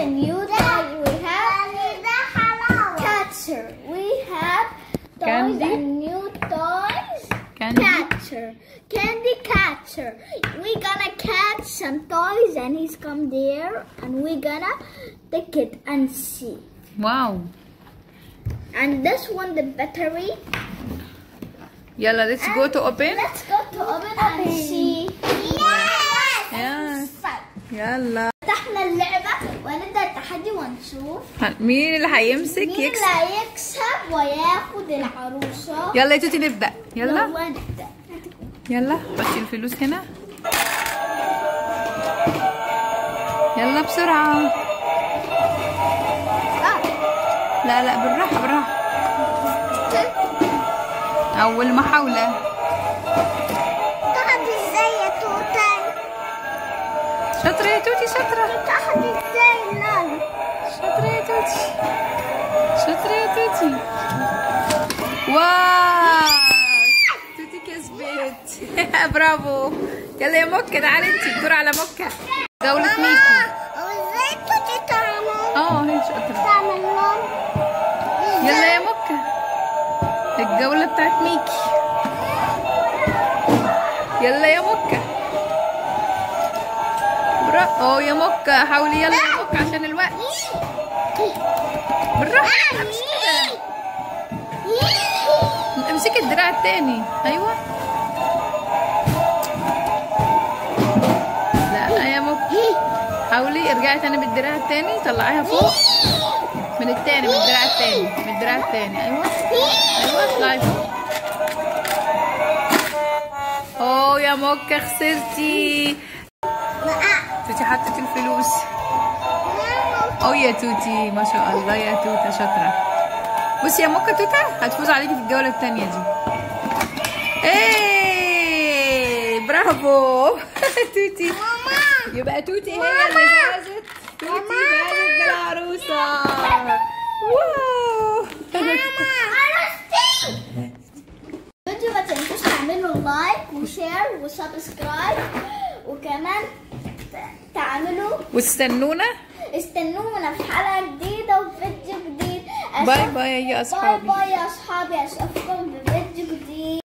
a new toy. We have catcher. We have toys Candy? and new toys. Candy? Catcher. Candy catcher. We're gonna catch some toys and he's come there and we're gonna take it and see. واو And this one, the battery. يلا let's go to open Let's go to open and see. Yes! Yes. يلا فتحنا اللعبة ونبدأ التحدي ونشوف ه- مين اللي هيمسك مين يكسب اللي هيكسب وياخد العروسة يلا يا توتي نبدأ يلا يلا نبدأ يلا حطي الفلوس هنا يلا بسرعة آه. لا لا بالراحة بالراحة أول محاولة تاخد ازاي يا توتة شاطرة يا توتي شاطرة تاخد ازاي نان شاطرة يا توتي شاطرة يا توتي واو توتي كسبت برافو يلا يا مكة تعالي انتي الدور على مكة دولة ميكي وازاي توتة تعمل اه هي شاطرة تعمل نان يلا يا مكة الجولة بتاعت ميكي يلا يا مكة برا اه يا مكة حاولي يلا يا مكة عشان الوقت بالراحة مش كده امسكي الدراع التاني ايوه لا يا مكة حاولي ارجعي تاني بالدراع التاني طلعيها فوق من التاني من الدراع التاني من الدراع التاني ايوه ايوه اطلعي فوق اوه يا مكة خسرتي توتي حطت الفلوس اوه يا توتي ما شاء الله يا توتة شاطرة بصي يا مكة توتة هتفوز عليكي في الجولة التانية دي ايه برافو توتي يبقى توتي هي اللي فازت توتي فازت بالعروسة واو الفيديو ما تنسوش تعملوا لايك وشير وسبسكرايب وكمان ت- تعملوا واستنونا استنونا في حلقة جديدة وفيديو جديد باي أشوف- باي يا باي اصحابي باي يا أصحابي أشوفكم